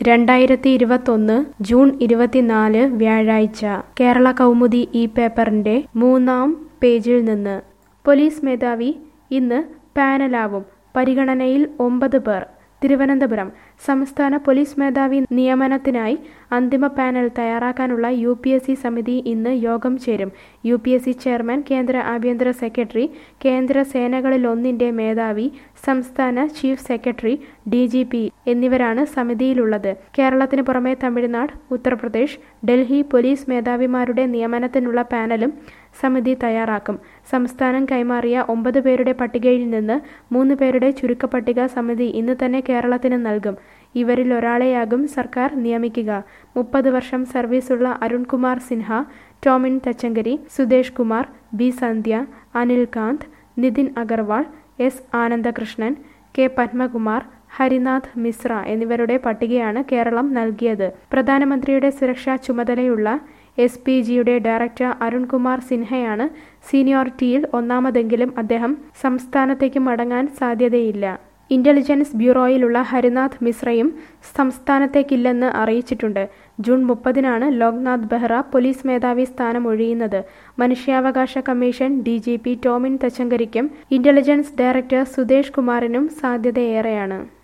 രണ്ടായിരത്തി ഇരുപത്തൊന്ന് ജൂൺ ഇരുപത്തിനാല് വ്യാഴാഴ്ച കേരള കൗമുദി ഈ പേപ്പറിന്റെ മൂന്നാം പേജിൽ നിന്ന് പോലീസ് മേധാവി ഇന്ന് പാനലാവും പരിഗണനയിൽ ഒമ്പത് പേർ തിരുവനന്തപുരം സംസ്ഥാന പോലീസ് മേധാവി നിയമനത്തിനായി അന്തിമ പാനൽ തയ്യാറാക്കാനുള്ള യു പി എസ് സി സമിതി ഇന്ന് യോഗം ചേരും U P S C chairman കേന്ദ്ര ആഭ്യന്തര സെക്രട്ടറി കേന്ദ്ര സേനകളിലൊന്നിന്റെ മേധാവി സംസ്ഥാന chief secretary D G P എന്നിവരാണ് സമിതിയിലുള്ളത് കേരളത്തിന് പുറമെ തമിഴ്നാട് ഉത്തർപ്രദേശ് ഡൽഹി പോലീസ് മേധാവിമാരുടെ നിയമനത്തിനുള്ള പാനലും സമിതി തയ്യാറാക്കും സംസ്ഥാനം കൈമാറിയ ഒമ്പത് പേരുടെ പട്ടികയിൽ നിന്ന് മൂന്ന് പേരുടെ ചുരുക്കപ്പട്ടിക സമിതി ഇന്ന് തന്നെ കേരളത്തിന് നൽകും ഇവരിൽ ഒരാളെയാകും സർക്കാർ നിയമിക്കുക മുപ്പത് വർഷം സർവീസുള്ള Arunkumar Sinha Tomin Thachankary Sudesh Kumar B Sandhya Anil Kant Nitin Agarwal S Anandakrishnan K Padmakumar Harinath Mishra എന്നിവരുടെ പട്ടികയാണ് കേരളം നൽകിയത് പ്രധാനമന്ത്രിയുടെ സുരക്ഷാ ചുമതലയുള്ള എസ് പി ജിയുടെ ഡയറക്ടർ അരുൺകുമാർ സിൻഹയാണ് സീനിയോറിറ്റിയിൽ ഒന്നാമതെങ്കിലും അദ്ദേഹം സംസ്ഥാനത്തേക്ക് മടങ്ങാൻ സാധ്യതയില്ല ഇന്റലിജൻസ് ബ്യൂറോയിലുള്ള ഹരിനാഥ് മിശ്രയും സംസ്ഥാനത്തേക്കില്ലെന്ന് അറിയിച്ചിട്ടുണ്ട് ജൂൺ മുപ്പതിനാണ് ലോക്നാഥ് ബെഹ്റ പോലീസ് മേധാവി സ്ഥാനം ഒഴിയുന്നത് മനുഷ്യാവകാശ commission D G P Tomin തച്ചങ്കരിക്കും ഇന്റലിജൻസ് ഡയറക്ടർ സുദേശ് കുമാറിനും സാധ്യതയേറെയാണ്